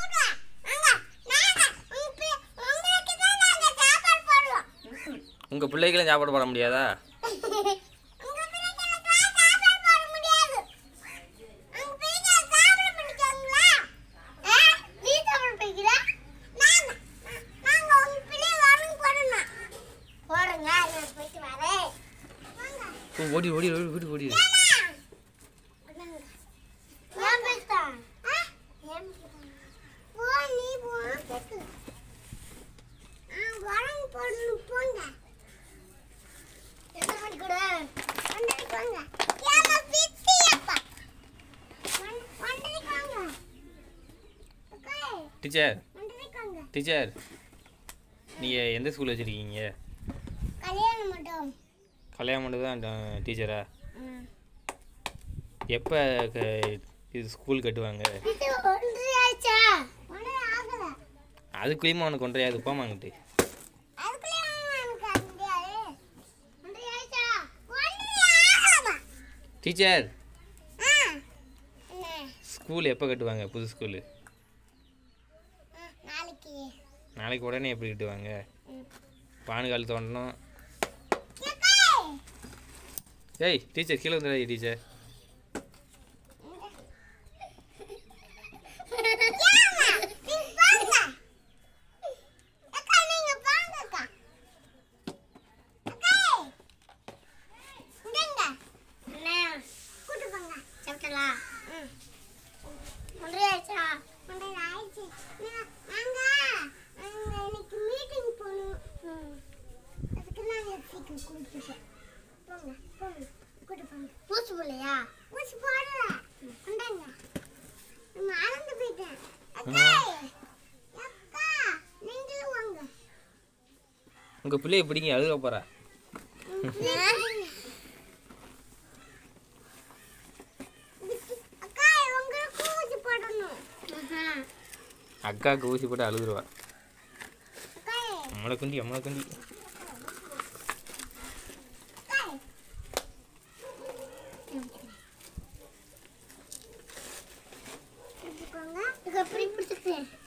உங்கள் பிள்ளைக்கெல்லாம் சாப்பாடு போட முடியாதா போடுங்க நான் போயிட்டு வரேன் வாங்க. ஓ, ஓடி ஓடி ஓடி ஓடி ஓடி ஏன் பேசுறேன்? ஏன் பேசுறேன்? போ, நீ போ, பேசு. ஆ, உரம் போடணும், போங்க. எத்தனை மணிக்கு விடு? ஒன்றரைக்கு வாங்க. ஏம்மா, பிஸியாப்பா? ஒன்- ஒன்றரைக்கு வாங்க. அக்கா, டீச்சர் ஒன்றரைக்கு வாங்க. டீச்சர் நீங்கள் எந்த ஸ்கூல் வச்சுருக்கீங்க கல்யாணம் மட்டும் கல்யாணம் மட்டும் தான் டீச்சரா ம். எப்போ இது ஸ்கூல் கட்டுவாங்க இது ஒன்றரை ஆச்சா? ஒன்றரை ஆகல. அதுக்குள்ளேயுமா உனக்கு ஒன்றையாது போமாங்கிட்டு அதுக்குள்ளேயும் எனக்கு அது முடியாது. ஒன்றரை ஆச்சா? ஒன்றரை ஆகலமா? டீச்சர் ஆ. என்ன? ஸ்கூல் எப்போ கட்டுவாங்க புது ஸ்கூலு ஆ, நாளைக்கு நாளைக்கு உடனே எப்படி கட்டுவாங்க ம். பானுகால் தோண்டணும் ஏக்கா! ஏய் டீச்சர் கீழே வந்துடாது டீச்சர் ஏம்மா? நீங்க போங்க. அக்கா, நீங்க போங்க, அக்கா. அக்கா! இந்தாங்க. கூட்டு போங்க. சாப்பிட்டலா? ம். ஒன்றரை ஆயிடுச்சா? ஒன்றரை ஆயிடுச்சு. நான்- நாங்க நாங்க இன்னைக்கு மீட்டிங் போகணும். ம். அதுக்கு நாங்க சீக்கிரம் குளிச்சுட்டோம். போங்க, போங்க. கூட்டு போங்க. ஊசி போடலையா? ஊசி போடல. இந்தாங்க. மறந்து போயிட்டேன் அக்கா அக்கா நீங்களும் வாங்க உங்கள் பிள்ளைய பிடிங்க அழுக போகிறா அக்கா உங்களுக்கு ஊசி போடணும் அக்காவுக்கு ஊசி போட்டு அழுகுருவா அக்கா அம்மளை குண்டி அம்மளை குண்டி அக்கா எப்படி பிடிச்சிருக்கேன்